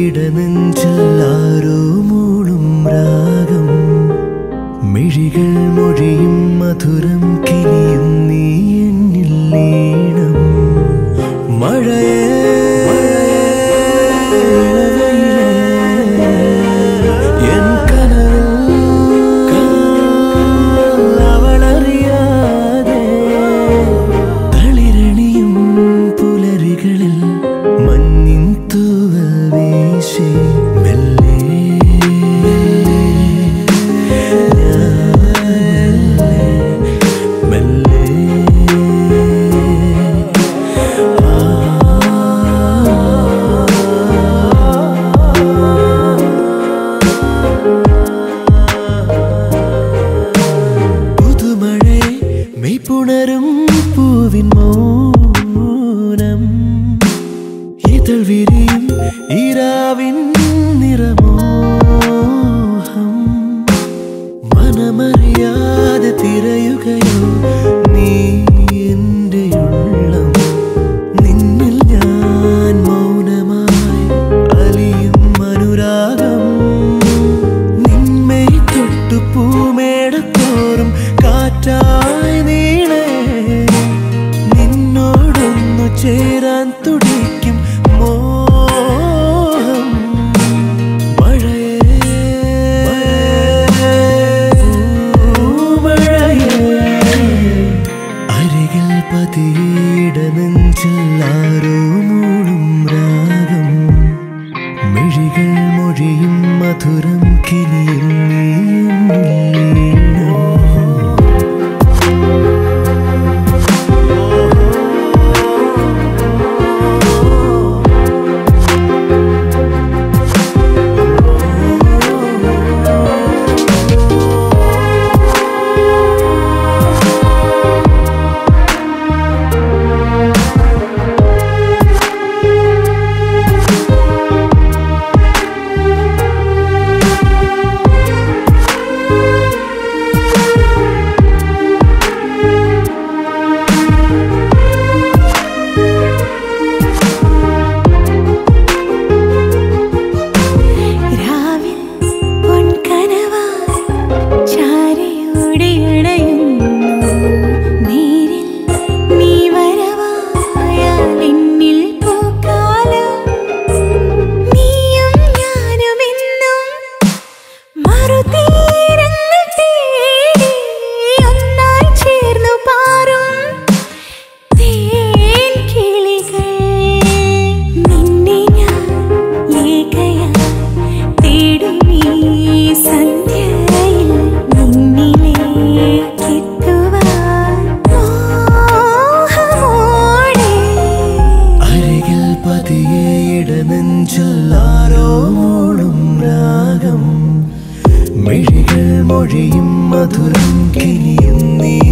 ഇടനെഞ്ചല്ലാരോ മൂളും രാഗം മിഴികൾ മൊഴിയും മധുരം കിനിയും നീ എന്നിൽ ലീണം മഴയേ ഇളവയിലേ, എൻ കനവിൽ അവളറിയാതെ തളിരണിയും പുലരികളിൽ മഞ്ഞിൻ തൂവൽ വീശി മെല്ലെ ഞാൻ മെല്ലെ പുതുമഴേ മെയ്പുണരും പൂവിൻ മൗനം ഇതൾ വിരിയും ഈരാവിൻ നിറമോഹം മനമറിയാതെ തിരയുകയോ നീ എൻ്റെ ഉള്ളം നിന്നിൽ ഞാൻ മൗനമായി അലിയും അനുരാഗം നിന്മേ തൊട്ടു പൂമേടത്തോറും കാറ്റായി നീളേ നിന്നോടൊന്നു ചേരാൻ തുടിക്കും മോഹം മഴയേ മഴയേ അരികിൽ പതിയിട നെഞ്ചില്ലാരോ മൂളും രാഗം മിഴികൾ മൊഴിയും മധുരം കിനിയും നീയും രാവിൽ പൊൻകനവായി ചാരയോടെയണയുന്നു നീരിൽ നീ വരവായാൽ എന്നിൽ പൂക്കാലം നീയും ഞാനുമെന്നും മറുതീരങ്ങൾ തേടി ഒന്നായി ചേർന്നു പാറും തേൻ കിളികൾ നിന്നെ ഞാൻ ഏകയായി തേടും ഈ സന്ധ്യയിൽ നിന്നിലേക്കെത്തുവാൻ മോഹമോടെ അരികിൽ പതിയേട നെഞ്ചില്ലാരോ മൂളും രാഗം മിഴികൾ മൊഴിയും മധുരം കിനിയും നീ